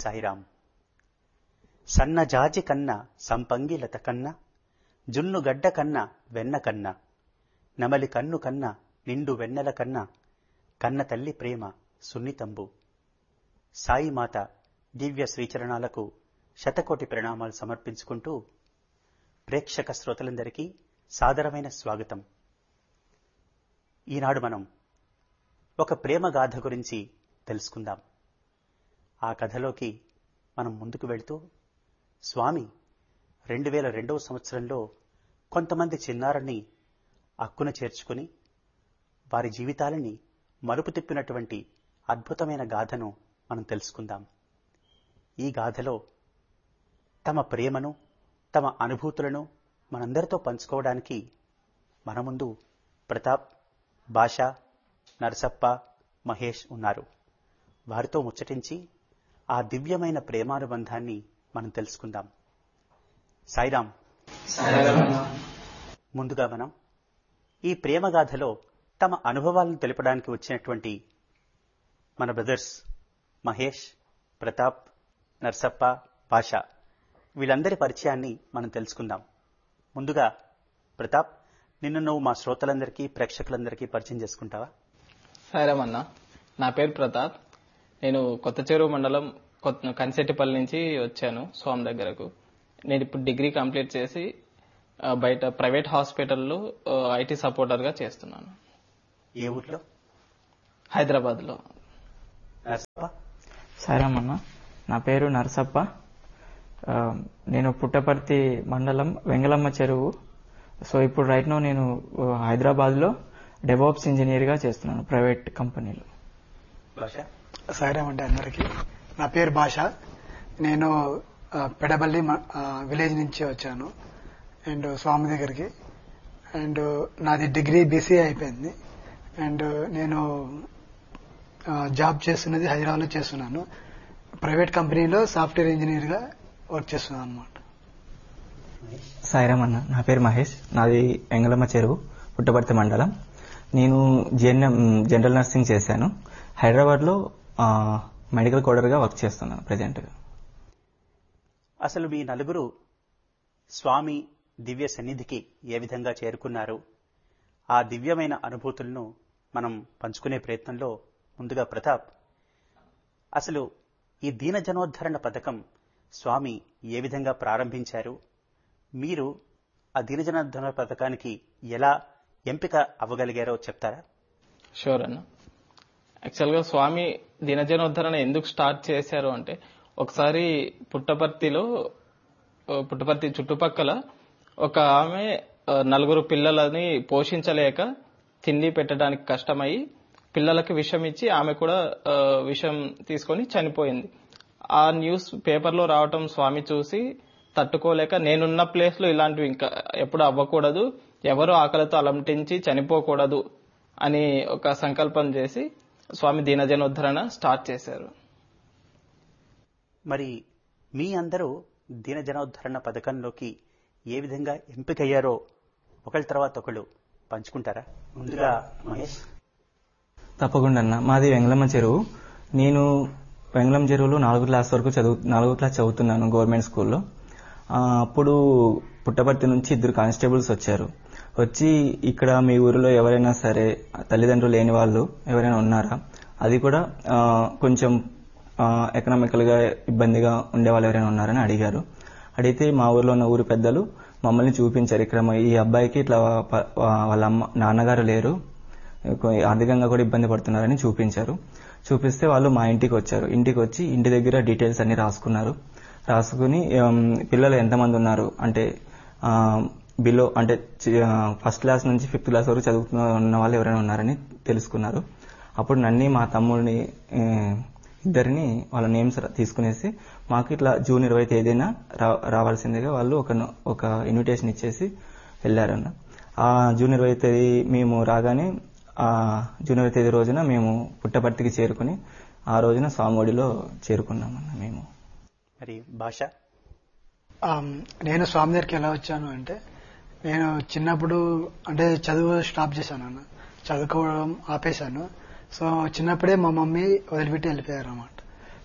సాయిరాం సన్నజాజి కన్న సంపంగిలత కన్న జున్నుగడ్డ కన్న వెన్న కన్న నమలి కన్ను కన్న నిండు వెన్నెల కన్న కన్న తల్లి ప్రేమ సున్నితంబు సాయిమాత దివ్య శ్రీచరణాలకు శతకోటి ప్రణామాలు సమర్పించుకుంటూ ప్రేక్షక శ్రోతలందరికీ సాదరమైన స్వాగతం ఈనాడు మనం ఒక ప్రేమ గాథ గురించి తెలుసుకుందాం ఆ కథలోకి మనం ముందుకు వెళ్తూ స్వామి రెండు వేల రెండవ సంవత్సరంలో కొంతమంది చిన్నారని అక్కున చేర్చుకుని వారి జీవితాలని మలుపు తిప్పినటువంటి అద్భుతమైన గాథను మనం తెలుసుకుందాం ఈ గాథలో తమ ప్రేమను తమ అనుభూతులను మనందరితో పంచుకోవడానికి మన ముందు ప్రతాప్ భాష నరసప్ప మహేష్ ఉన్నారు వారితో ముచ్చటించి ఆ దివ్యమైన ప్రేమానుబంధాన్ని మనం తెలుసుకుందాం సాయిరాం ముందుగా మనం ఈ ప్రేమగాథలో తమ అనుభవాలను తెలపడానికి వచ్చినటువంటి మన బ్రదర్స్ మహేష్ ప్రతాప్ నర్సప్ప భాష వీళ్ళందరి పరిచయాన్ని మనం తెలుసుకుందాం ముందుగా ప్రతాప్ నిన్ను నువ్వు మా శ్రోతలందరికీ ప్రేక్షకులందరికీ పరిచయం చేసుకుంటావా సాయిరామన్న నా పేరు ప్రతాప్ నేను కొత్త చెరువు మండలం కొత్త కన్సెట్టిపల్లి నుంచి వచ్చాను స్వామి దగ్గరకు నేను ఇప్పుడు డిగ్రీ కంప్లీట్ చేసి ఆ, బయట ప్రైవేట్ హాస్పిటల్లో ఐటీ సపోర్టర్గా చేస్తున్నాను ఏ ఊర్లో హైదరాబాద్లో నర్సప్ప సాయిరామన్న నా పేరు నరసప్ప ఆ, నేను పుట్టపర్తి మండలం వెంగళమ్మ చెరువు సో ఇప్పుడు రైట్ నో నేను హైదరాబాద్లో డెవాప్స్ ఇంజనీర్గా చేస్తున్నాను ప్రైవేట్ కంపెనీలో భాష సాయిరామ్ అంటే అందరికీ నా పేరు భాష నేను ఆ, పెడబల్లి మ- ఆ, విలేజ్ నుంచి వచ్చాను అండ్ స్వామి దగ్గరికి అండ్ నాది డిగ్రీ బీసీఏ అయిపోయింది అండ్ నేను ఆ, జాబ్ చేస్తున్నది హైదరాబాద్లో చేస్తున్నాను ప్రైవేట్ కంపెనీలో సాఫ్ట్వేర్ ఇంజనీర్గా వర్క్ చేస్తున్నాను అనమాట సాయిరామ్ అన్న నా పేరు మహేష్ నాది వెంగళమ్మ చెరువు పుట్టపర్తి మండలం నేను జిఎన్ఎం జనరల్ నర్సింగ్ చేశాను హైదరాబాద్లో ఆ, మెడికల్ కోడర్గా వర్క్ చేస్తున్నాను ప్రజెంట్గా అసలు మీ నలుగురు స్వామి దివ్య సన్నిధికి ఏ విధంగా చేరుకున్నారు ఆ దివ్యమైన అనుభూతులను మనం పంచుకునే ప్రయత్నంలో ముందుగా ప్రతాప్ అసలు ఈ దీన జనోద్ధరణ పథకం స్వామి ఏ విధంగా ప్రారంభించారు మీరు ఆ దీన జనోద్ధరణ పథకానికి ఎలా ఎంపిక అవ్వగలిగారో చెప్తారా షూర్ అన్న యాక్చువల్గా స్వామి దినజనోద్ధరణ ఎందుకు స్టార్ట్ చేశారు అంటే ఒకసారి పుట్టపర్తిలో ఆ, పుట్టపర్తి చుట్టుపక్కల ఒక ఆమె ఆ, నలుగురు పిల్లలని పోషించలేక తిండి పెట్టడానికి కష్టమై పిల్లలకి విషం ఇచ్చి ఆమె కూడా ఆ, విషం తీసుకొని చనిపోయింది ఆ న్యూస్ పేపర్లో రావటం స్వామి చూసి తట్టుకోలేక నేనున్న ప్లేస్ లో ఇలాంటివి ఇంకా ఎప్పుడు అవ్వకూడదు ఎవరు ఆకలితో అలంటించి చనిపోకూడదు అని ఒక సంకల్పం చేసి స్వామి దీనజనోద్ధరణ స్టార్ట్ చేశారు మరి మీ అందరూ దీన జనోద్ధరణ పథకంలోకి ఏ విధంగా ఎంపికయ్యారో ఒకళ్ళ తర్వాత ఒకళ్ళు పంచుకుంటారా ముందుగా మహేష్ తప్పకుండా అన్న మాది వెంగళమ్మ చెరువు నేను వెంగళం చెరువులో నాలుగు క్లాస్ వరకు చదువు నాలుగో క్లాస్ చదువుతున్నాను గవర్నమెంట్ స్కూల్లో ఆ, అప్పుడు పుట్టపర్తి నుంచి ఇద్దరు కానిస్టేబుల్స్ వచ్చారు వచ్చి ఇక్కడ మీ ఊరిలో ఎవరైనా సరే తల్లిదండ్రులు లేని వాళ్ళు ఎవరైనా ఉన్నారా అది కూడా ఆ, కొంచెం ఎకనామికల్ గా ఇబ్బందిగా ఉండే వాళ్ళు ఎవరైనా ఉన్నారని అడిగారు అడిగితే మా ఊర్లో ఉన్న ఊరి పెద్దలు మమ్మల్ని చూపించారు ఇక్కడ మా- ఈ అబ్బాయికి ఇట్లా ప- వాళ్ళ అమ్మ నాన్నగారు లేరు కొ- ఆర్థికంగా కూడా ఇబ్బంది పడుతున్నారని చూపించారు చూపిస్తే వాళ్ళు మా ఇంటికి వచ్చారు ఇంటికి వచ్చి ఇంటి దగ్గర డీటెయిల్స్ అన్ని రాసుకున్నారు రాసుకుని ఉమ్, పిల్లలు ఎంతమంది ఉన్నారు అంటే బిలో అంటే ఫస్ట్ క్లాస్ నుంచి ఫిఫ్త్ క్లాస్ వరకు చదువుతున్న ఉన్న వాళ్ళు ఎవరైనా ఉన్నారని తెలుసుకున్నారు అప్పుడు నన్ని మా తమ్ముడిని ఏ, ఇద్దరిని వాళ్ళ నేమ్స్ తీసుకునేసి మాకు ఇట్లా జూన్ ఇరవై తేదీన రా- రావాల్సిందిగా వాళ్ళు ఒక నో- ఒక ఇన్విటేషన్ ఇచ్చేసి వెళ్ళారన్న ఆ జూన్ ఇరవై తేదీ మేము రాగానే ఆ జూన్ ఇరవై తేదీ రోజున మేము పుట్టపర్తికి చేరుకుని ఆ రోజున స్వామివాడిలో చేరుకున్నామన్న మేము మరి భాష ఆమ్, నేను స్వామి దగ్గరికి ఎలా వచ్చాను అంటే నేను చిన్నప్పుడు అంటే చదువు స్టాప్ చేశాను అన్న చదువుకోవడం ఆపేశాను సో చిన్నప్పుడే మా మమ్మీ వదిలిపెట్టి వెళ్ళిపోయారు అన్నమాట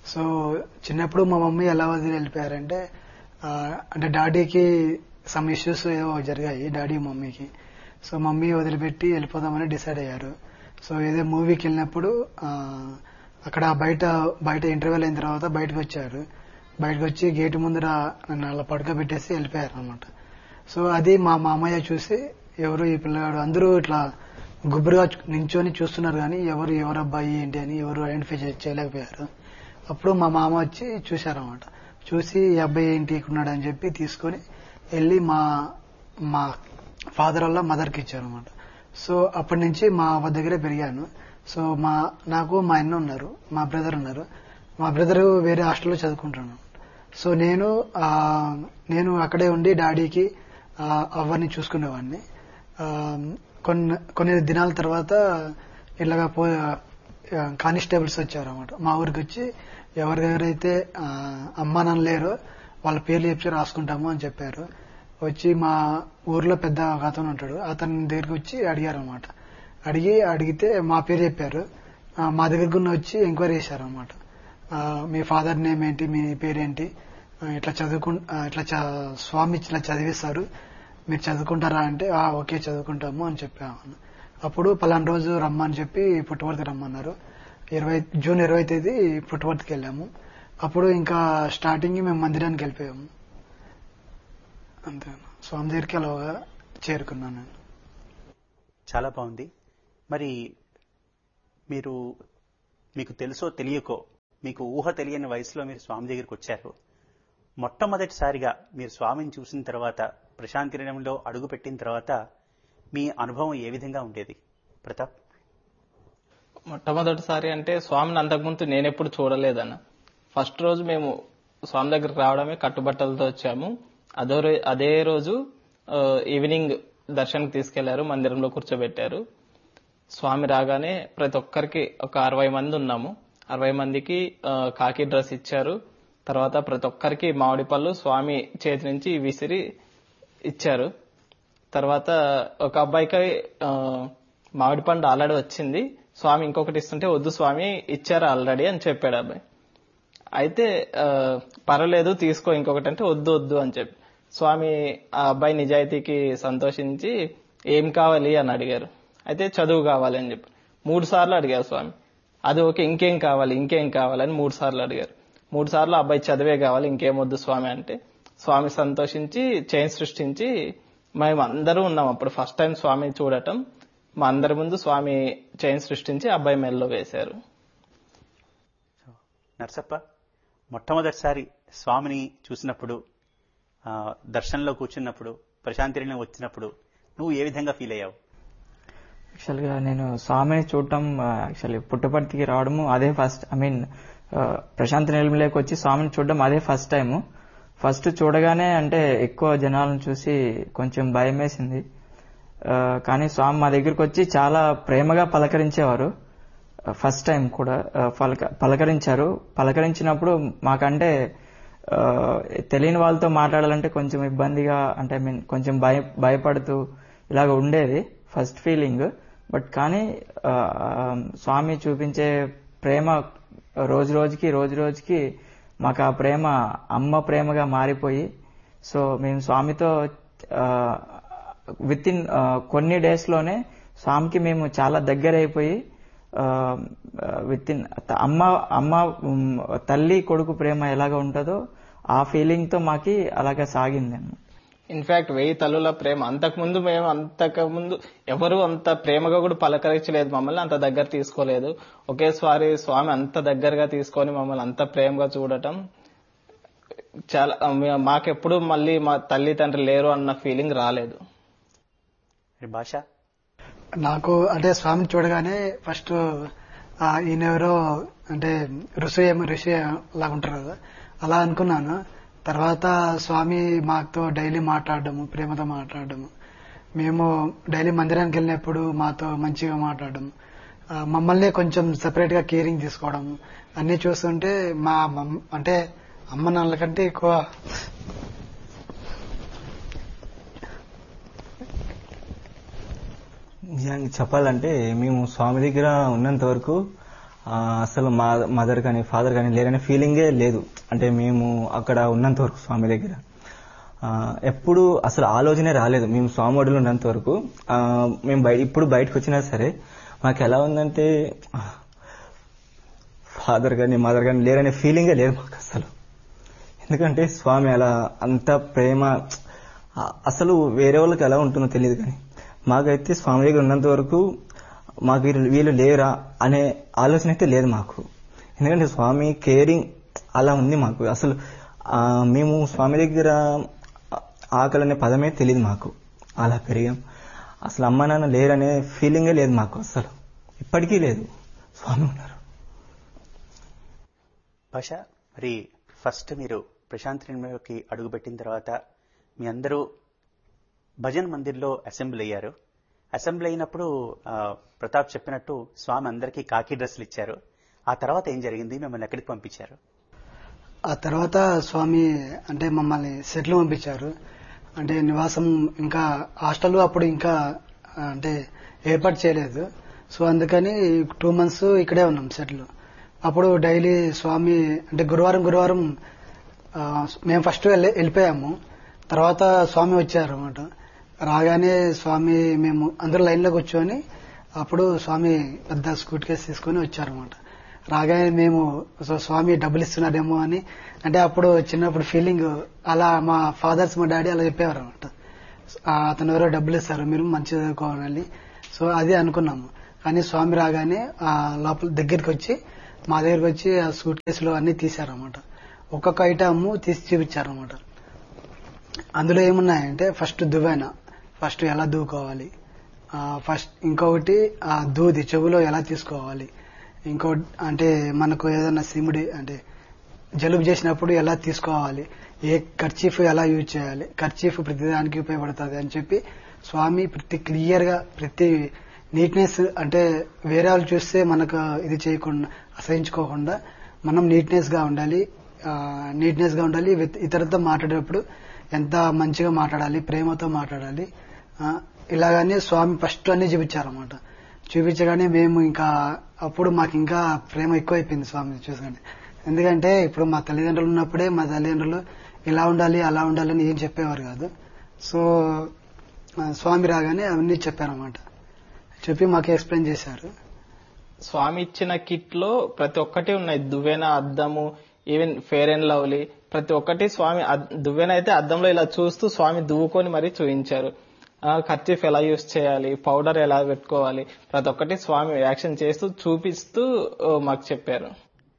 సో చిన్నప్పుడు మా మమ్మీ ఎలా వదిలి వెళ్ళిపోయారంటే ఆ, అంటే డాడీకి సమ్ ఇష్యూస్ ఏవో జరిగాయి డాడీ మమ్మీకి సో మమ్మీ వదిలిపెట్టి వెళ్ళిపోదామని డిసైడ్ అయ్యారు సో ఏదో మూవీకి వెళ్ళినప్పుడు ఆ, అక్కడ బయట బయట ఇంటర్వెల్ అయిన తర్వాత బయటకు వచ్చారు బయటకు వచ్చి గేటు ముందర నన్ను అలా పడుకోబెట్టేసి వెళ్ళిపోయారు అనమాట సో అది మా మామయ్య చూసి ఎవరు ఈ పిల్లగాడు అందరూ ఇట్లా గుబురుగా చూ- నించొని చూస్తున్నారు కానీ ఎవరు ఎవరు అబ్బాయి ఏంటి అని ఎవరు ఐడెంటిఫై చే- చేయలేకపోయారు అప్పుడు మా మామ వచ్చి చూశారన్నమాట చూసి ఈ అబ్బాయి ఏంటి ఇక్కడ ఉన్నాడు అని చెప్పి తీసుకొని వెళ్ళి మా మా ఫాదర్ వల్ల మదర్కి ఇచ్చారన్నమాట సో అప్పటి నుంచి మా అవ్వ దగ్గరే పెరిగాను సో మా నాకు మా అన్న ఉన్నారు మా బ్రదర్ ఉన్నారు మా బ్రదర్ వేరే హాస్టల్లో చదువుకుంటున్నాను సో నేను ఆ, నేను అక్కడే ఉండి డాడీకి ఆ, అవ్వని చూసుకునేవాడిని ఆ, కొన్ని కొన్ని దినాల తర్వాత ఇలాగా పో కానిస్టేబుల్స్ వచ్చారు అనమాట మా ఊరికి వచ్చి ఎవరెవరైతే ఆ, అమ్మా నాన్న లేరో వాళ్ళ పేర్లు చెప్పి రాసుకుంటాము అని చెప్పారు వచ్చి మా ఊర్లో పెద్ద ఒక అతను ఉంటాడు అతని దగ్గరికి వచ్చి అడిగారు అనమాట అడిగి అడిగితే మా పేరు చెప్పారు ఆ, మా దగ్గర కూడా వచ్చి ఎంక్వైరీ చేశారు అనమాట మీ ఫాదర్ నేమ్ ఏంటి మీ పేరేంటి ఆ, ఇట్లా చదువుకు ఆ, ఇట్లా చ- స్వామి ఇట్లా చదివిస్తారు మీరు చదువుకుంటారా అంటే "ఆ, ఓకే చదువుకుంటాము అని చెప్పాము అప్పుడు పలానా రోజు రమ్మని చెప్పి పుట్టవర్తికి రమ్మన్నారు ఇరవై జూన్ ఇరవై తేదీ పుట్టవర్తికి వెళ్ళాము అప్పుడు ఇంకా స్టార్టింగ్ మేము మందిరానికి వెళ్ళిపోయాము అంతే స్వామి దగ్గరికి అలాగా చేరుకున్నాను నేను చాలా బాగుంది మరి మీరు మీకు తెలుసో తెలియకో మీకు ఊహ తెలియని వయసులో మీరు స్వామి దగ్గరికి వచ్చారు మొట్టమొదటిసారిగా మీరు స్వామిని చూసిన తర్వాత ప్రశాంతి నిలయంలో అడుగు పెట్టిన తర్వాత మీ అనుభవం ఏ విధంగా ఉండేది ప్రతాప్ మొట్టమొదటిసారి అంటే స్వామిని అంతకుముందు నేను ఎప్పుడు చూడలేదన్న ఫస్ట్ రోజు మేము స్వామి దగ్గరికి రావడమే కట్టుబట్టలతో వచ్చాము అదో రో- అదే రోజు ఆ, ఈవినింగ్ దర్శనకి తీసుకెళ్లారు మందిరంలో కూర్చోబెట్టారు స్వామి రాగానే ప్రతి ఒక్కరికి ఒక అరవై మంది ఉన్నాము అరవై మందికి ఆ, కాకి డ్రెస్ ఇచ్చారు తర్వాత ప్రతి ఒక్కరికి మామిడి పళ్ళు స్వామి చేతి నుంచి విసిరి ఇచ్చారు తర్వాత ఒక అబ్బాయికి ఆ, మామిడి పండు ఆల్రెడీ వచ్చింది స్వామి ఇంకొకటి ఇస్తుంటే వద్దు స్వామి ఇచ్చారు ఆల్రెడీ అని చెప్పాడు అబ్బాయి అయితే ఆ, పర్వాలేదు తీసుకో ఇంకొకటి అంటే వద్దు వద్దు అని చెప్పి స్వామి ఆ అబ్బాయి నిజాయితీకి సంతోషించి ఏం కావాలి అని అడిగారు అయితే చదువు కావాలి అని చెప్పి మూడు సార్లు అడిగారు స్వామి అది ఓకే ఇంకేం కావాలి ఇంకేం కావాలని మూడు సార్లు అడిగారు మూడు సార్లు ఆ అబ్బాయి చదివే కావాలి ఇంకేం వద్దు స్వామి అంటే స్వామి సంతోషించి చైన్ సృష్టించి మేము అందరూ ఉన్నాం అప్పుడు ఫస్ట్ టైం స్వామిని చూడటం మా అందరి ముందు స్వామి చైన్ సృష్టించి అబ్బాయి మెల్లో వేశారు నర్సప్ప మొట్టమొదటిసారి స్వామిని చూసినప్పుడు ఆ, దర్శనంలో కూర్చున్నప్పుడు ప్రశాంతి నిలయం వచ్చినప్పుడు నువ్వు ఏ విధంగా ఫీల్ అయ్యావు యాక్చువల్గా నేను స్వామిని చూడటం యాక్చువల్లీ పుట్టపర్తికి రావడము అదే ఫస్ట్ ఐ మీన్ ప్రశాంత్ నిలయంలోకి వచ్చి స్వామిని చూడడం అదే ఫస్ట్ టైం ఫస్ట్ చూడగానే అంటే ఎక్కువ జనాలను చూసి కొంచెం భయం వేసింది ఆ, కానీ స్వామి మా దగ్గరికి వచ్చి చాలా ప్రేమగా పలకరించేవారు ఫస్ట్ టైం కూడా ఆ, పలక పలకరించారు పలకరించినప్పుడు మాకంటే ఆ, తెలియని వాళ్ళతో మాట్లాడాలంటే కొంచెం ఇబ్బందిగా అంటే ఐ మీన్ కొంచెం భయ భయపడుతూ ఇలాగ ఉండేది ఫస్ట్ ఫీలింగ్ బట్ కానీ ఆ, స్వామి చూపించే ప్రేమ రోజు రోజుకి రోజు రోజుకి మాకు ఆ ప్రేమ అమ్మ ప్రేమగా మారిపోయి సో మేము స్వామితో విత్ ఇన్ కొన్ని డేస్ లోనే స్వామికి మేము చాలా దగ్గర అయిపోయి విత్ ఇన్ అమ్మ అమ్మ ఉమ్, తల్లి కొడుకు ప్రేమ ఎలాగ ఉంటుందో ఆ ఫీలింగ్ తో మాకి అలాగే సాగింది అన్నమాట ఇన్ఫాక్ట్ వెయ్యి తల్లుల ప్రేమ అంతకు ముందు మేము అంతకు ముందు ఎవరు అంత ప్రేమగా కూడా పలకరించలేదు మమ్మల్ని అంత దగ్గర తీసుకోలేదు ఒకేసారి స్వామి అంత దగ్గరగా తీసుకొని మమ్మల్ని అంత ప్రేమగా చూడటం చాలా మే- మాకెప్పుడు మళ్ళీ మా తల్లి తండ్రి లేరు అన్న ఫీలింగ్ రాలేదు మరి భాష నాకు అంటే స్వామిని చూడగానే ఫస్ట్ ఆ, ఈయన ఎవరో అంటే ఋషి ఏమో ఋషి లాగా ఉంటారు కదా అలా అనుకున్నాను తర్వాత స్వామి మాతో డైలీ మాట్లాడడము ప్రేమతో మాట్లాడడము మేము డైలీ మందిరానికి వెళ్ళినప్పుడు మాతో మంచిగా మాట్లాడడం ఆ, మమ్మల్ని కొంచెం సెపరేట్ గా కేరింగ్ తీసుకోవడం అన్ని చూస్తుంటే మా మమ్- అంటే అమ్మ నాన్నల కంటే ఎక్కువ నిజానికి చెప్పాలంటే మేము స్వామి దగ్గర ఉన్నంత వరకు ఆ, అసలు మా మదర్ కానీ ఫాదర్ కానీ లేరనే ఫీలింగే లేదు అంటే మేము అక్కడ ఉన్నంత వరకు స్వామి దగ్గర ఆ, ఎప్పుడు అసలు ఆలోచనే రాలేదు మేము స్వామి ఒడిలో ఉన్నంత వరకు ఆ, మేము బయ ఇప్పుడు బయటకు వచ్చినా సరే మాకు ఎలా ఉందంటే ఫాదర్ కానీ మదర్ కానీ లేరనే ఫీలింగే లేదు మాకు అసలు ఎందుకంటే స్వామి అలా అంత ప్రేమ ఆ- అసలు వేరే వాళ్ళకి ఎలా ఉంటుందో తెలియదు కానీ మాకైతే స్వామి దగ్గర ఉన్నంత వరకు మాకు వీళ్ళు వీళ్ళు లేరా అనే ఆలోచన అయితే లేదు మాకు ఎందుకంటే స్వామి కేరింగ్ అలా ఉంది మాకు అసలు ఆ, మేము స్వామి దగ్గర ఆకలి అనే పదమే తెలియదు మాకు అలా పెరిగాం అసలు అమ్మ నాన్న లేరనే ఫీలింగే లేదు మాకు అసలు ఇప్పటికీ లేదు స్వామి ఉన్నారు భాష మరి ఫస్ట్ మీరు ప్రశాంత్ నిర్మయోకి అడుగుపెట్టిన తర్వాత మీ అందరూ భజన్ మందిర్లో అసెంబ్లీ అయ్యారు అసెంబ్లీ అయినప్పుడు ఆ, ప్రతాప్ చెప్పినట్టు స్వామి అందరికీ కాకి డ్రెస్సులు ఇచ్చారు ఆ తర్వాత ఏం జరిగింది మిమ్మల్ని ఎక్కడికి పంపించారు ఆ తర్వాత స్వామి అంటే మమ్మల్ని సెటిల్ పంపించారు అంటే నివాసం ఇంకా హాస్టల్ అప్పుడు ఇంకా ఆ, అంటే ఏర్పాటు చేయలేదు సో అందుకని టూ మంత్స్ ఇక్కడే ఉన్నాం సెటిల్ అప్పుడు డైలీ స్వామి అంటే గురువారం గురువారం ఆ, మేము ఫస్ట్ వెళ్ళి వెళ్ళిపోయాము తర్వాత స్వామి వచ్చారు అనమాట రాగానే స్వామి మేము అందరూ లైన్లో కూర్చొని అప్పుడు స్వామి పెద్ద స్కూట్ కేసు తీసుకొని వచ్చారనమాట రాగానే మేము సో స్వామి డబ్బులు ఇస్తున్నారేమో అని అంటే అప్పుడు చిన్నప్పుడు ఫీలింగ్ అలా మా ఫాదర్స్ మా డాడీ అలా చెప్పేవారు అనమాట అతను ఎవరో డబ్బులు ఇస్తారు మీరు మంచిగా చదువుకోవాలి సో అది అనుకున్నాము కానీ స్వామి రాగానే ఆ లోపల దగ్గరికి వచ్చి మా దగ్గరికి వచ్చి ఆ సూట్ కేసులో అన్ని తీశారన్నమాట ఒక్కొక్క ఐటమ్ తీసి చూపించారన్నమాట అందులో ఏమున్నాయంటే ఫస్ట్ దువ్వెన ఫస్ట్ ఎలా దువ్వుకోవాలి ఆ, ఫస్ట్ ఇంకొకటి ఆ దూది చెవులో ఎలా తీసుకోవాలి ఇంకో అంటే మనకు ఏదైనా సిముడి అంటే జలుబు చేసినప్పుడు ఎలా తీసుకోవాలి ఏ ఖర్చీఫ్ ఎలా యూజ్ చేయాలి ఖర్చీఫ్ ప్రతిదానికి ఉపయోగపడుతుంది అని చెప్పి స్వామి ప్రతి క్లియర్ గా ప్రతి నీట్నెస్ అంటే వేరే వాళ్ళు చూస్తే మనకు ఇది చేయకుండా అసహించుకోకుండా మనం నీట్నెస్ గా ఉండాలి నీట్నెస్ గా ఉండాలి విత్ ఇతరులతో మాట్లాడేటప్పుడు ఎంత మంచిగా మాట్లాడాలి ప్రేమతో మాట్లాడాలి ఆ, ఇలాగనే స్వామి ఫస్ట్ అన్ని చూపించారన్నమాట చూపించగానే మేము ఇంకా అప్పుడు మాకు ఇంకా ప్రేమ ఎక్కువైపోయింది స్వామి చూసుకుంటే ఎందుకంటే ఇప్పుడు మా తల్లిదండ్రులు ఉన్నప్పుడే మా తల్లిదండ్రులు ఇలా ఉండాలి అలా ఉండాలి అని ఏం చెప్పేవారు కాదు సో ఆ, స్వామి రాగానే అవన్నీ చెప్పారన్నమాట చెప్పి మాకు ఎక్స్ప్లెయిన్ చేశారు స్వామి ఇచ్చిన కిట్ లో ప్రతి ఒక్కటి ఉన్నాయి దువ్వెన అద్దము ఈవెన్ ఫేర్ అండ్ లవ్లీ ప్రతి ఒక్కటి స్వామి అద్- దువ్వెన అయితే అద్దంలో ఇలా చూస్తూ స్వామి దువ్వుకొని మరీ చూపించారు ఖర్చీఫ్ ఎలా యూస్ చేయాలి పౌడర్ ఎలా పెట్టుకోవాలి ప్రతి ఒక్కటి స్వామి యాక్షన్ చేస్తూ చూపిస్తూ ఓ, మాకు చెప్పారు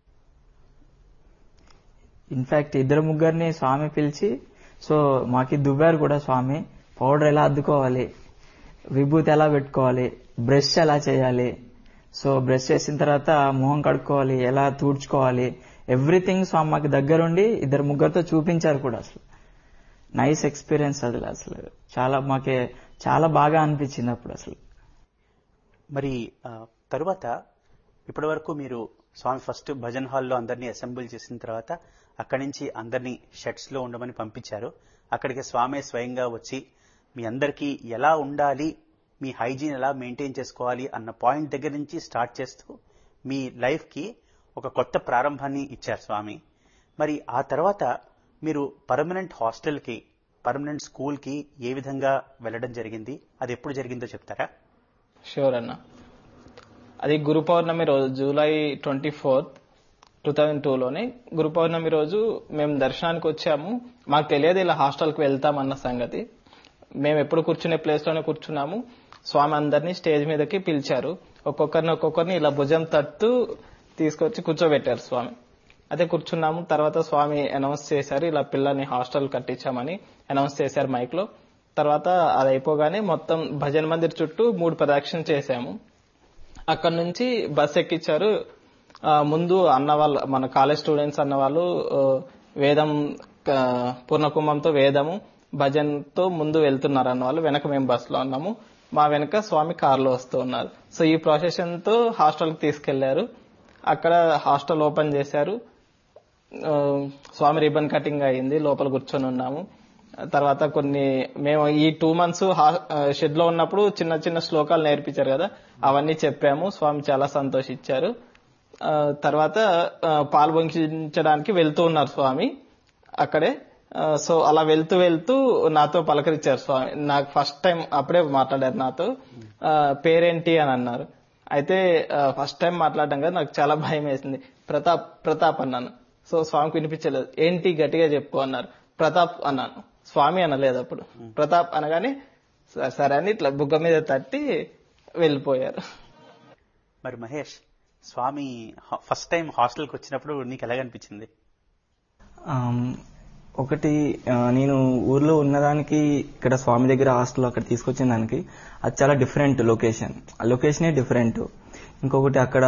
ఇన్ఫాక్ట్ ఇద్దరు ముగ్గురిని స్వామి పిలిచి సో మాకి దువ్వారు కూడా స్వామి పౌడర్ ఎలా అద్దుకోవాలి విభూతి ఎలా పెట్టుకోవాలి బ్రష్ ఎలా చేయాలి సో బ్రష్ చేసిన తర్వాత మొహం కడుక్కోవాలి ఎలా తూడ్చుకోవాలి ఎవ్రీథింగ్ స్వామి మాకు దగ్గరుండి ఇద్దరు ముగ్గురితో చూపించారు కూడా అసలు నైస్ ఎక్స్పీరియన్స్ అసలు అసలు చాలా మాకే చాలా బాగా అనిపించింది అప్పుడు అసలు మరి ఆ, తరువాత ఇప్పటి వరకు మీరు స్వామి ఫస్ట్ భజన్ హాల్లో అందరినీ అసెంబ్లీ చేసిన తర్వాత అక్కడి నుంచి అందరినీ షెడ్స్ లో ఉండమని పంపించారు అక్కడికి స్వామి స్వయంగా వచ్చి మీ అందరికీ ఎలా ఉండాలి మీ హైజీన్ ఎలా మెయింటైన్ చేసుకోవాలి అన్న పాయింట్ దగ్గర నుంచి స్టార్ట్ చేస్తూ మీ లైఫ్ కి ఒక కొత్త ప్రారంభాన్ని ఇచ్చారు స్వామి మరి ఆ తర్వాత మీరు పర్మనెంట్ హాస్టల్ కి పర్మనెంట్ స్కూల్ కి ఏ విధంగా వెళ్ళడం జరిగింది అది ఎప్పుడు జరిగిందో చెప్తారా షూర్ అన్న అది గురు పౌర్ణమి రోజు July twenty fourth two thousand టూలోనే గురు పౌర్ణమి రోజు మేము దర్శనానికి వచ్చాము మాకు తెలియదు ఇలా హాస్టల్కి వెళ్తామన్న సంగతి మేము ఎప్పుడు కూర్చునే ప్లేస్ లోనే కూర్చున్నాము స్వామి అందరినీ స్టేజ్ మీదకి పిలిచారు ఒక్కొక్కరిని ఒక్కొక్కరిని ఇలా భుజం తట్టు తీసుకొచ్చి కూర్చోబెట్టారు స్వామి అదే కూర్చున్నాము తర్వాత స్వామి అనౌన్స్ చేశారు ఇలా పిల్లల్ని హాస్టల్ కట్టించామని అనౌన్స్ చేశారు మైక్ లో తర్వాత అది అయిపోగానే మొత్తం భజన్ మందిర్ చుట్టూ మూడు ప్రదక్షిణ చేశాము అక్కడ నుంచి బస్ ఎక్కించారు ఆ, ముందు అన్న వాళ్ళు మన కాలేజ్ స్టూడెంట్స్ అన్న వాళ్ళు ఆ, వేదం ఆ, పూర్ణకుంభంతో వేదము భజన్తో ముందు వెళ్తున్నారు అన్న వాళ్ళు వెనక మేము బస్సులో ఉన్నాము మా వెనక స్వామి కారులో వస్తూ ఉన్నారు సో ఈ ప్రొసెషన్ తో హాస్టల్కి తీసుకెళ్లారు అక్కడ హాస్టల్ ఓపెన్ చేశారు ఆ, స్వామి రిబన్ కటింగ్ అయింది లోపల కూర్చొని ఉన్నాము తర్వాత కొన్ని మేము ఈ టూ మంత్స్ షెడ్ లో ఉన్నప్పుడు చిన్న చిన్న శ్లోకాలు నేర్పించారు కదా అవన్నీ చెప్పాము స్వామి చాలా సంతోషించారు ఆ, తర్వాత ఆ, పాల్పొంగించడానికి వెళ్తూ ఉన్నారు స్వామి అక్కడే ఆ, సో అలా వెళ్తూ వెళ్తూ నాతో పలకరించారు స్వామి నాకు ఫస్ట్ టైం అప్పుడే మాట్లాడారు నాతో ఆ, పేరేంటి అని అన్నారు అయితే ఫస్ట్ టైం మాట్లాడడం కదా నాకు చాలా భయం వేసింది ప్రతాప్ ప్రతాప్ అన్నాను సో స్వామికి వినిపించలేదు ఏంటి గట్టిగా చెప్పు అన్నారు ప్రతాప్ అన్నాను స్వామి అనలేదు అప్పుడు ప్రతాప్ అనగానే "స- సరే అని ఇట్లా బుగ్గ మీద తట్టి వెళ్ళిపోయారు మరి మహేష్ స్వామి హ- ఫస్ట్ టైం హాస్టల్కి వచ్చినప్పుడు నీకు ఎలాగనిపించింది ఆమ్, ఒకటి ఆ, నేను ఊర్లో ఉన్నదానికి ఇక్కడ స్వామి దగ్గర హాస్టల్ అక్కడ తీసుకొచ్చిన దానికి అది చాలా డిఫరెంట్ లొకేషన్ ఆ లొకేషనే డిఫరెంట్ ఇంకొకటి అక్కడ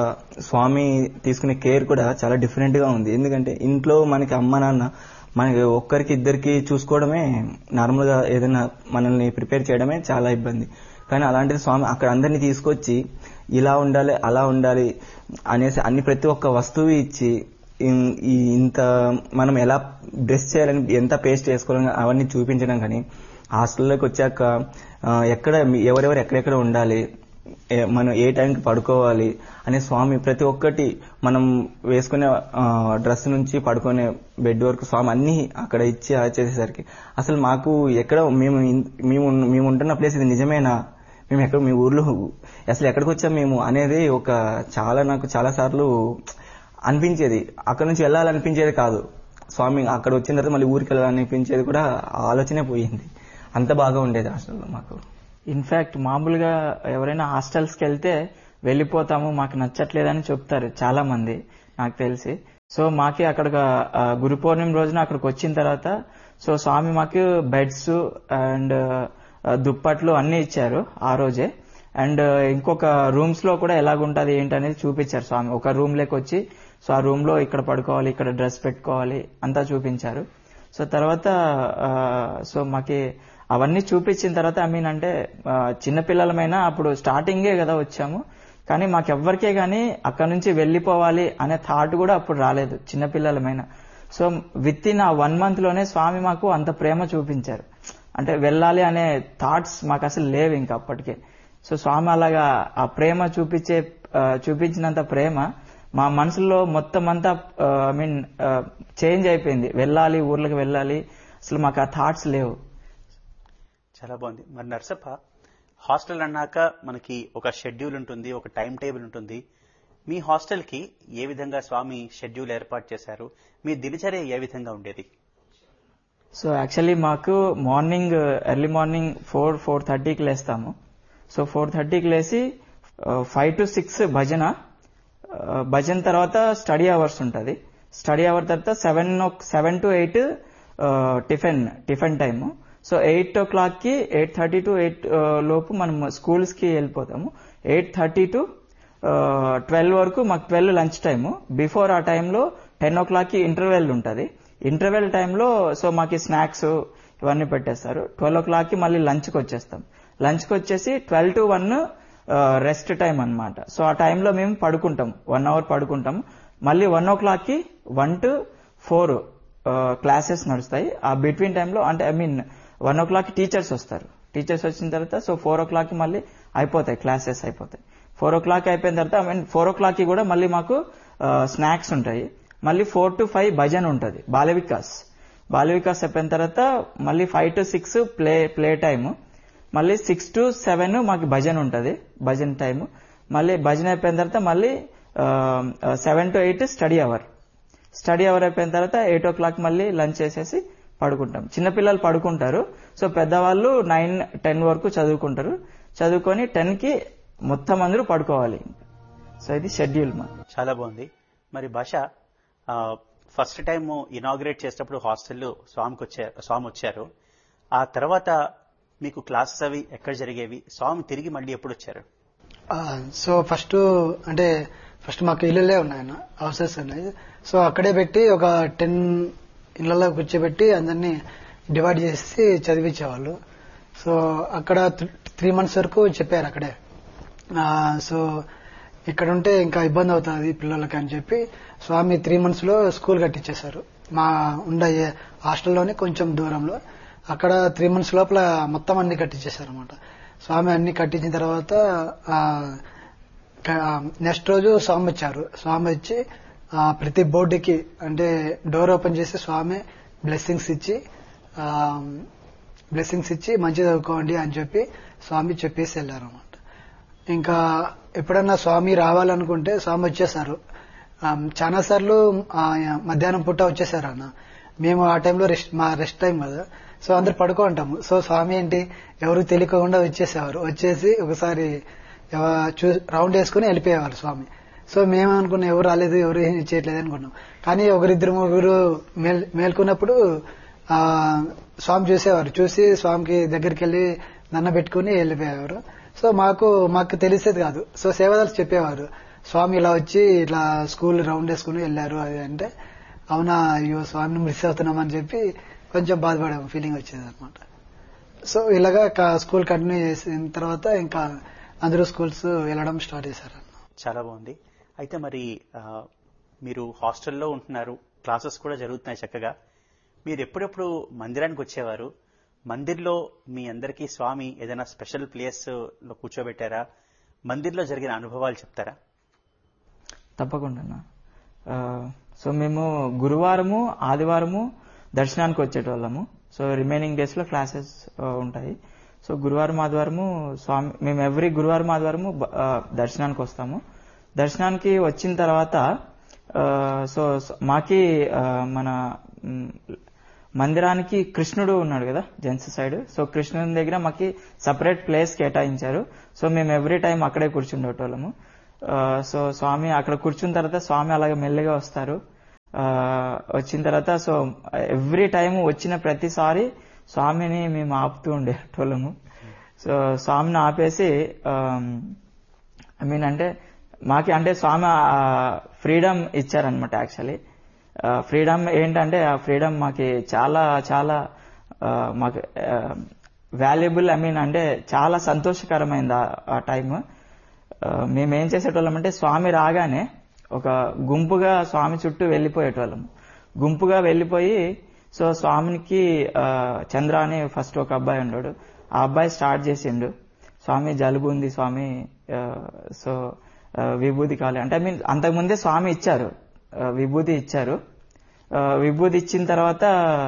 స్వామి తీసుకునే కేర్ కూడా చాలా డిఫరెంట్ గా ఉంది ఎందుకంటే ఇంట్లో మనకి అమ్మ నాన్న మనకి ఒక్కరికి ఇద్దరికి చూసుకోవడమే నార్మల్ గా ఏదైనా మనల్ని ప్రిపేర్ చేయడమే చాలా ఇబ్బంది కానీ అలాంటిది స్వామి అక్కడ అందరినీ తీసుకొచ్చి ఇలా ఉండాలి అలా ఉండాలి అనేసి అన్ని ప్రతి ఒక్క వస్తువు ఇచ్చి ఇన్- ఈ ఇంత మనం ఎలా డ్రెస్ చేయాలని ఎంత పేస్ట్ చేసుకోవాలని అవన్నీ చూపించడం కానీ హాస్టల్లోకి వచ్చాక ఆ, ఎక్కడ మీ- ఎవరెవరు ఎక్కడెక్కడ ఉండాలి ఏ- మనం ఏ టైంకి పడుకోవాలి అనే స్వామి ప్రతి ఒక్కటి మనం వేసుకునే డ్రెస్ నుంచి పడుకునే బెడ్ వరకు స్వామి అన్ని అక్కడ ఇచ్చి అలా చేసేసరికి అసలు మాకు ఎక్కడ మేము ఇన్- మేము ఉన్న- మేము ఉంటున్న ప్లేస్ ఇది నిజమేనా మేము ఎక్కడ మీ ఊర్లో అసలు ఎక్కడికి వచ్చాం మేము అనేది ఒక చాలా నాకు చాలా సార్లు అనిపించేది అక్కడ నుంచి వెళ్ళాలనిపించేది కాదు స్వామి అక్కడ వచ్చిన తర్వాత మళ్ళీ ఊరికి వెళ్ళాలనిపించేది కూడా ఆ ఆలోచనే పోయింది అంత బాగా ఉండేది హాస్టల్లో మాకు ఇన్ఫాక్ట్ మామూలుగా ఎవరైనా హాస్టల్స్కి వెళ్తే వెళ్ళిపోతాము మాకు నచ్చట్లేదని చెప్తారు చాలా మంది నాకు తెలిసి సో మాకి అక్కడ గురు పౌర్ణమి రోజున అక్కడికి వచ్చిన తర్వాత సో స్వామి మాకు బెడ్స్ అండ్ దుప్పట్లు అన్ని ఇచ్చారు ఆ రోజే అండ్ ఇంకొక రూమ్స్ లో కూడా ఎలాగుంటది ఏంటి అనేది చూపించారు స్వామి ఒక రూమ్ లోకి వచ్చి సో ఆ రూమ్ లో ఇక్కడ పడుకోవాలి ఇక్కడ డ్రెస్ పెట్టుకోవాలి అంతా చూపించారు సో తర్వాత ఆ, సో మాకి అవన్నీ చూపించిన తర్వాత ఐ మీన్ అంటే ఆ, చిన్నపిల్లలమైనా అప్పుడు స్టార్టింగే కదా వచ్చాము కానీ మాకెవ్వరికే గానీ అక్కడ నుంచి వెళ్ళిపోవాలి అనే థాట్ కూడా అప్పుడు రాలేదు చిన్నపిల్లలమైనా సో విత్ ఇన్ ఆ వన్ మంత్ లోనే స్వామి మాకు అంత ప్రేమ చూపించారు అంటే వెళ్ళాలి అనే థాట్స్ మాకు అసలు లేవు ఇంకా అప్పటికే సో స్వామి అలాగా ఆ ప్రేమ చూపించే ఆ, చూపించినంత ప్రేమ మా మనసులో మొత్తం అంతా ఐ మీన్ చేంజ్ అయిపోయింది వెళ్ళాలి ఊర్లకు వెళ్ళాలి అసలు మాకు ఆ థాట్స్ లేవు చాలా బాగుంది మరి నర్సప్ప హాస్టల్ అన్నాక మనకి ఒక షెడ్యూల్ ఉంటుంది ఒక టైం టేబుల్ ఉంటుంది మీ హాస్టల్కి ఏ విధంగా స్వామి షెడ్యూల్ ఏర్పాటు చేశారు మీ దినచర్య ఏ విధంగా ఉండేది సో యాక్చువల్లీ మాకు మార్నింగ్ ఎర్లీ మార్నింగ్ ఫోర్ ఫోర్ థర్టీకి లేస్తాము సో ఫోర్ థర్టీకి లేచి ఫైవ్ టు సిక్స్ భజన ఆ, భజన తర్వాత స్టడీ అవర్స్ ఉంటుంది స్టడీ అవర్ తర్వాత seven seven to eight tiffin tiffin time so eight o'clock కి ఎయిట్ థర్టీ టు ఎయిట్ లోపు మనం స్కూల్స్ కి వెళ్ళిపోతాము ఎయిట్ థర్టీ టు ట్వెల్వ్ వరకు మాకు ట్వెల్వ్ లంచ్ టైము బిఫోర్ ఆ టైంలో టెన్ ఓ క్లాక్ కి ఇంటర్వెల్ ఉంటుంది ఇంటర్వెల్ టైంలో సో మాకు స్నాక్స్ ఇవన్నీ పెట్టేస్తారు ట్వెల్వ్ ఓ క్లాక్ కి మళ్ళీ లంచ్కి వచ్చేస్తాం లంచ్కి వచ్చేసి twelve to one rest time అన్నమాట సో ఆ టైంలో మేము పడుకుంటాం వన్ అవర్ పడుకుంటాం మళ్ళీ వన్ ఓ క్లాక్ కి వన్ టు ఫోర్ క్లాసెస్ నడుస్తాయి ఆ బిట్వీన్ టైంలో అంటే I mean one o'clock teachers వస్తారు టీచర్స్ వచ్చిన తర్వాత సో ఫోర్ ఓ క్లాక్ మళ్ళీ అయిపోతాయి క్లాసెస్ అయిపోతాయి ఫోర్ ఓ క్లాక్ అయిపోయిన తర్వాత I mean four o'clock కి కూడా మళ్ళీ మాకు స్నాక్స్ ఉంటాయి మళ్ళీ ఫోర్ టు ఫైవ్ భజన్ ఉంటుంది బాల వికాస్ బాల వికాస్ అయిపోయిన తర్వాత మళ్ళీ five to six play play time మళ్ళీ సిక్స్ టు సెవెన్ మాకు భజన్ ఉంటుంది భజన్ టైం మళ్ళీ భజన అయిపోయిన తర్వాత మళ్ళీ seven to eight study hour study hour అయిపోయిన తర్వాత ఎయిట్ ఓ క్లాక్ మళ్ళీ లంచ్ చేసేసి పడుకుంటాం చిన్నపిల్లలు పడుకుంటారు సో పెద్దవాళ్ళు నైన్ టెన్ వరకు చదువుకుంటారు చదువుకొని టెన్ కి మొత్తం అందరూ పడుకోవాలి సో ఇది షెడ్యూల్ మా చాలా బాగుంది మరి భాష ఫస్ట్ టైం ఇనాగ్రేట్ చేసేటప్పుడు హాస్టల్లో స్వామికి వచ్చారు స్వామి వచ్చారు ఆ తర్వాత మీకు క్లాసెస్ అవి ఎక్కడ జరిగేవి స్వామి తిరిగి మళ్ళీ ఎప్పుడు వచ్చారు ఆ, సో ఫస్ట్ అంటే ఫస్ట్ మాకు ఇళ్ళలే ఉన్నాయన్న హౌసెస్ ఉన్నాయి సో అక్కడే పెట్టి ఒక టెన్ ఇళ్లలో కూర్చోబెట్టి అందరినీ డివైడ్ చేసి చదివించేవాళ్ళు సో అక్కడ త్రీ మంత్స్ వరకు చెప్పారు అక్కడే ఆ, సో ఇక్కడ ఉంటే ఇంకా ఇబ్బంది అవుతుంది పిల్లలకి అని చెప్పి స్వామి త్రీ మంత్స్ లో స్కూల్ కట్టించేశారు మా ఉండే హాస్టల్లోనే కొంచెం దూరంలో అక్కడ త్రీ మంత్స్ లోపల మొత్తం అన్ని కట్టించేశారు అనమాట స్వామి అన్ని కట్టించిన తర్వాత ఆ, నెక్స్ట్ రోజు స్వామి వచ్చారు స్వామి వచ్చి ఆ, ప్రతి బోర్డుకి అంటే డోర్ ఓపెన్ చేసి స్వామి బ్లెస్సింగ్స్ ఇచ్చి బ్లెస్సింగ్స్ ఇచ్చి మంచి చదువుకోండి అని చెప్పి స్వామి చెప్పేసి వెళ్ళారు అనమాట ఇంకా ఎప్పుడన్నా స్వామి రావాలనుకుంటే స్వామి వచ్చేసారు చాలా సార్లు మధ్యాహ్నం పూట వచ్చేసారు అన్న మేము ఆ టైంలో రెస్ట్ మా రెస్ట్ టైం కదా సో అందరు పడుకో ఉంటాము సో స్వామి ఏంటి ఎవరు తెలియకుండా వచ్చేసేవారు వచ్చేసి ఒకసారి ఎవ- చూ రౌండ్ వేసుకుని వెళ్ళిపోయేవారు స్వామి సో మేము అనుకున్నాం ఎవరు రాలేదు ఎవరు ఏం చేయట్లేదు అనుకున్నాం కానీ ఒకరిద్దరు ముగ్గురు మేల్ మేల్కొన్నప్పుడు ఆ స్వామి చూసేవారు చూసి స్వామికి దగ్గరికి వెళ్ళి దండ పెట్టుకుని వెళ్ళిపోయేవారు సో మాకు మాకు తెలిసేది కాదు సో సేవదాలు చెప్పేవారు స్వామి ఇలా వచ్చి ఇట్లా స్కూల్ రౌండ్ వేసుకుని వెళ్ళారు అది అంటే అవునా అయ్యో స్వామిని మిస్ అవుతున్నామని చెప్పి కొంచెం బాధపడాము ఫీలింగ్ వచ్చేది అనమాట సో ఇలాగా క- స్కూల్ కంటిన్యూ చేసిన తర్వాత ఇంకా అందరూ స్కూల్స్ వెళ్ళడం స్టార్ట్ చేశారు చాలా బాగుంది అయితే మరి ఆ, మీరు హాస్టల్లో ఉంటున్నారు క్లాసెస్ కూడా జరుగుతున్నాయి చక్కగా మీరు ఎప్పుడెప్పుడు మందిరానికి వచ్చేవారు మందిర్లో మీ అందరికీ స్వామి ఏదైనా స్పెషల్ ప్లేస్ లో కూర్చోబెట్టారా మందిర్లో జరిగిన అనుభవాలు చెప్తారా తప్పకుండా అన్న. ఆ, సో మేము గురువారము ఆదివారము దర్శనానికి వచ్చేటోళ్ళము సో రిమైనింగ్ డేస్ లో క్లాసెస్ ఆ, ఉంటాయి సో గురువారం ఆదివారము స్వామి మేము ఎవ్రీ గురువారం ఆదివారము బ- ఆ, దర్శనానికి వస్తాము దర్శనానికి వచ్చిన తర్వాత ఆ, సో సో మాకి ఆ, మన మ్, మందిరానికి కృష్ణుడు ఉన్నాడు కదా జెంట్స్ సైడ్ సో కృష్ణుని దగ్గర మాకి సపరేట్ ప్లేస్ కేటాయించారు సో మేము ఎవ్రీ టైం అక్కడే కూర్చుండేటోళ్ళము ఆ, సో స్వామి అక్కడ కూర్చున్న తర్వాత స్వామి అలాగే మెల్లిగా వస్తారు ఆ, వచ్చిన తర్వాత సో ఎవ్రీ టైం వచ్చిన ప్రతిసారి స్వామిని మేము ఆపుతూ ఉండేటోళ్ళము సో స్వామిని ఆపేసి ఐ మీన్ అంటే మాకి అంటే స్వామి ఫ్రీడమ్ ఇచ్చారనమాట యాక్చువల్లీ ఫ్రీడమ్ ఏంటంటే ఆ ఫ్రీడమ్ మాకి చాలా చాలా ఆ, మాకు వాల్యుబుల్ ఐ మీన్ అంటే చాలా సంతోషకరమైంది ఆ- ఆ టైం మేము ఏం చేసేటోళ్ళం అంటే స్వామి రాగానే ఒక గుంపుగా స్వామి చుట్టూ వెళ్ళిపోయేటోళ్ళం గుంపుగా వెళ్ళిపోయి సో స్వామికి ఆ, చంద్ర అని ఫస్ట్ ఒక అబ్బాయి ఉన్నాడు ఆ అబ్బాయి స్టార్ట్ చేసిండు స్వామి జలుబు ఉంది స్వామి ఆ, సో ఆ, విభూతి కావాలి అంటే ఐ మీన్ అంతకుముందే స్వామి ఇచ్చారు ఆ, విభూతి ఇచ్చారు ఆ, విభూతి ఇచ్చిన తర్వాత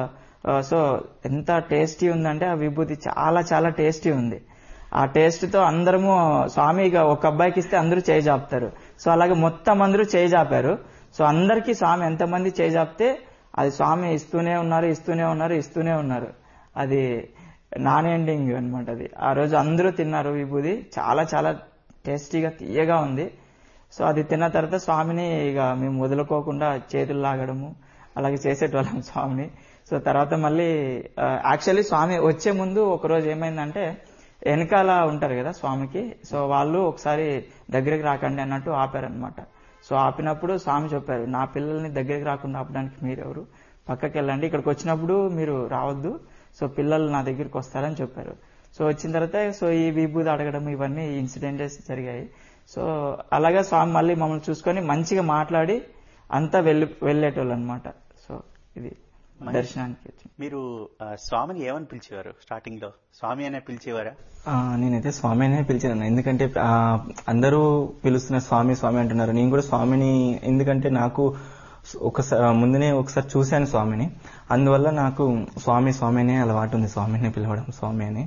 ఆ, సో ఎంత టేస్టీ ఉందంటే ఆ విభూతి చాలా చాలా టేస్టీ ఉంది ఆ టేస్ట్ తో అందరము స్వామి ఇక ఒక అబ్బాయికి ఇస్తే అందరూ చేయి చాపుతారు సో అలాగే మొత్తం అందరూ చేయి చాపారు సో అందరికీ స్వామి ఎంతమంది చేయి చాపితే అది స్వామి ఇస్తూనే ఉన్నారు ఇస్తూనే ఉన్నారు ఇస్తూనే ఉన్నారు అది నాన్ ఎండింగ్ అనమాట అది ఆ రోజు అందరూ తిన్నారు విభూది చాలా చాలా టేస్టీగా తీయగా ఉంది సో అది తిన్న తర్వాత స్వామిని ఇక మేము వదులుకోకుండా చేతులు లాగడము అలాగే చేసేటోళ్ళం స్వామిని సో తర్వాత మళ్ళీ యాక్చువల్లీ స్వామి వచ్చే ముందు ఒక రోజు ఏమైందంటే వెనకాల ఉంటారు కదా స్వామికి సో వాళ్ళు ఒకసారి దగ్గరికి రాకండి అన్నట్టు ఆపారనమాట సో ఆపినప్పుడు స్వామి చెప్పారు నా పిల్లల్ని దగ్గరికి రాకుండా ఆపడానికి మీరెవరు పక్కకి వెళ్ళండి ఇక్కడికి వచ్చినప్పుడు మీరు రావద్దు సో పిల్లలు నా దగ్గరికి వస్తారని చెప్పారు సో వచ్చిన తర్వాత సో ఈ విభూతి అడగడం ఇవన్నీ ఇన్సిడెంటెస్ జరిగాయి సో అలాగే స్వామి మళ్ళీ మమ్మల్ని చూసుకొని మంచిగా మాట్లాడి అంతా వెళ్ళి వెళ్ళేటోళ్ళు అనమాట సో ఇది దర్శనానికి వచ్చి మీరు ఆ, స్వామిని ఏమని పిలిచేవారు స్టార్టింగ్ లో స్వామి అనే పిలిచేవారా ఆ, నేనైతే స్వామి అనే పిలిచాను ఎందుకంటే ఆ, అందరూ పిలుస్తున్న స్వామి స్వామి అంటున్నారు నేను కూడా స్వామిని ఎందుకంటే నాకు ఒకసారి ముందునే ఒకసారి చూశాను స్వామిని అందువల్ల నాకు స్వామి స్వామి అనే అలవాటు ఉంది స్వామిని పిలవడం స్వామి అని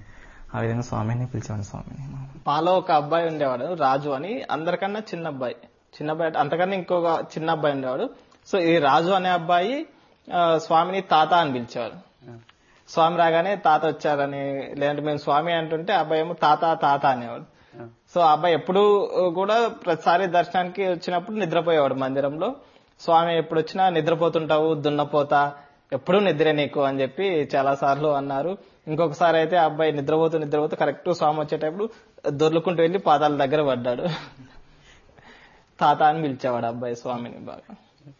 ఆ విధంగా స్వామిని పిలిచేవాడు స్వామిని మాలో ఒక అబ్బాయి ఉండేవాడు రాజు అని అందరికన్నా చిన్న అబ్బాయి చిన్న అబ్బాయి అంటే అంతకన్నా ఇంకొక చిన్న అబ్బాయి ఉండేవాడు సో ఈ రాజు అనే అబ్బాయి ఆ, స్వామిని తాత అని పిలిచేవాడు స్వామి రాగానే తాత వచ్చారని లేదంటే మేము స్వామి అంటుంటే ఆ అబ్బాయి ఏమో తాత తాత అనేవాడు సో ఆ అబ్బాయి ఎప్పుడు కూడా ప్రతిసారి దర్శనానికి వచ్చినప్పుడు నిద్రపోయేవాడు మందిరంలో స్వామి ఎప్పుడు వచ్చినా నిద్రపోతుంటావు దున్నపోతా ఎప్పుడూ నిద్రే నీకు అని చెప్పి చాలా సార్లు అన్నారు ఇంకొకసారి అయితే ఆ అబ్బాయి నిద్రపోతూ నిద్రపోతూ కరెక్ట్ స్వామి వచ్చేటప్పుడు దొర్లుకుంటూ వెళ్లి పాదాల దగ్గర పడ్డాడు తాత అని పిలిచేవాడు ఆ అబ్బాయి స్వామిని బాగా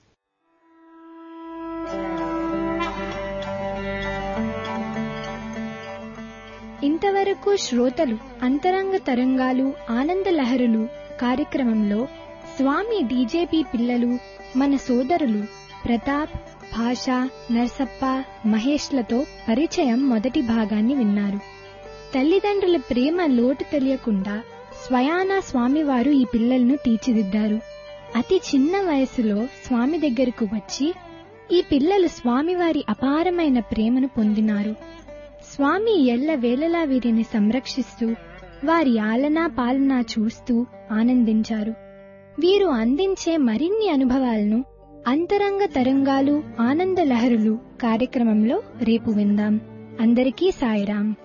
ఇంతవరకు శ్రోతలు అంతరంగ తరంగాలు ఆనంద లహరులు కార్యక్రమంలో స్వామి డీజేపీ పిల్లలు మన సోదరులు ప్రతాప్ భాష నర్సప్ప మహేష్లతో పరిచయం మొదటి భాగాన్ని విన్నారు తల్లిదండ్రుల ప్రేమ లోటు తెలియకుండా స్వయాన స్వామివారు ఈ పిల్లలను తీర్చిదిద్దారు అతి చిన్న వయసులో స్వామి దగ్గరకు వచ్చి ఈ పిల్లలు స్వామివారి అపారమైన ప్రేమను పొందినారు స్వామి ఎల్ల వేళలా వీరిని సంరక్షిస్తూ వారి ఆలనా పాలనా చూస్తూ ఆనందించారు వీరు అందించే మరిన్ని అనుభవాలను అంతరంగ తరంగాలు ఆనంద లహరులు కార్యక్రమంలో రేపు విందాం అందరికీ సాయిరాం